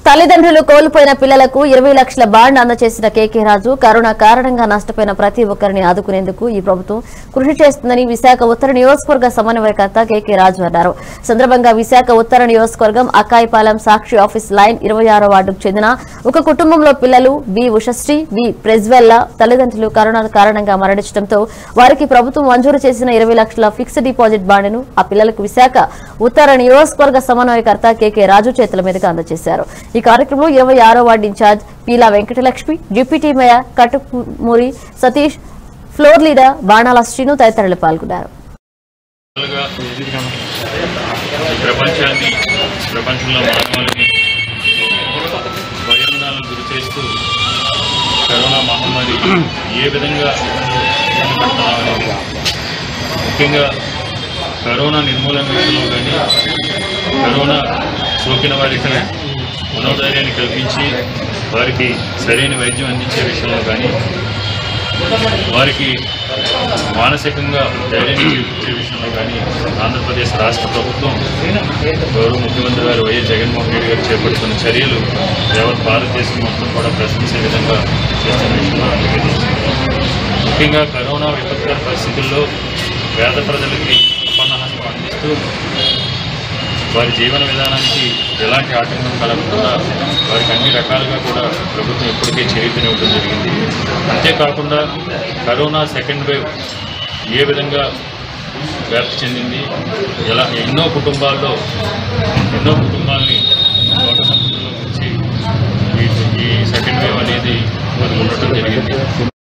తల్లిదండ్రులు కోల్పోయిన పిల్లలకు ఇరవై లక్షల బాండ్ అందజేసిన కేకే రాజు కరోనా కారణంగా నష్టపోయిన ప్రతి ఒక్కరిని ఆదుకునేందుకు ఈ ప్రభుత్వం కృషి చేస్తుందని విశాఖ ఉత్తర నియోజకవర్గ సమన్వయకర్త కేకే రాజు అన్నారు సందర్భంగా విశాఖ ఉత్తర నియోజకవర్గం అక్కాయిపాలెం సాక్షి ఆఫీస్ లైన్ ఇరవై ఆరో వార్డుకు చెందిన ఒక కుటుంబంలో పిల్లలు బి ఉషశ్రీ బి ప్రెజ్వెల్ల తల్లిదండ్రులు కరోనా కారణంగా మరణించడంతో వారికి ప్రభుత్వం మంజూరు చేసిన ఇరవై లక్షల ఫిక్స్డ్ డిపాజిట్ బాండ్ను ఆ పిల్లలకు విశాఖ ఉత్తర నియోజకవర్గ సమన్వయకర్త కేకే రాజు చేతుల మీదుగా అందజేశారు ఈ కార్యక్రమంలో ఇరవై ఆరో ward in charge Peela Venkatalakshmi deputy mayor Katumuri Satish floor leader Banala Srinu తదితరులు పాల్గొన్నారు ఈ ప్రపంచాన్ని ప్రపంచంలో మానవాళిని భయోందాలను గురి చేస్తూ కరోనా మహమ్మారి ఏ విధంగా కనిపెడుతున్నాం అనేది ముఖ్యంగా కరోనా నిర్మూలన విషయంలో కానీ కరోనా సోకిన వారికి మనోధైర్యాన్ని కల్పించి వారికి సరైన వైద్యం అందించే విషయంలో కానీ వారికి మానసికంగా ధైర్యం చూపించే విషయంలో కానీ ఆంధ్రప్రదేశ్ రాష్ట్ర ప్రభుత్వం గౌరవ ముఖ్యమంత్రి గారు వైఎస్ జగన్మోహన్ రెడ్డి గారు చేపడుతున్న చర్యలు యావత్ భారతదేశం మొత్తం కూడా ప్రశంసే విధంగా చేస్తున్న విషయంలో అందరికీ తెలుస్తుంది. ముఖ్యంగా కరోనా విపత్కర పరిస్థితుల్లో పేద ప్రజలకి అపన్నహస్తం అందిస్తూ వారి జీవన విధానానికి ఎలాంటి ఆటంకం కలగకుండా వారికి అన్ని రకాలుగా కూడా ప్రభుత్వం ఇప్పటికే చేయూతని ఇవ్వడం జరిగింది అంతేకాకుండా కరోనా సెకండ్ వేవ్ ఏ విధంగా వ్యాప్తి చెందింది ఎలా ఎన్నో కుటుంబాల్లో ఎన్నో కుటుంబాలని ఒక సముద్రంలో వచ్చి ఈ ఈ సెకండ్ వేవ్ అనేది వారికి ఉండటం జరిగింది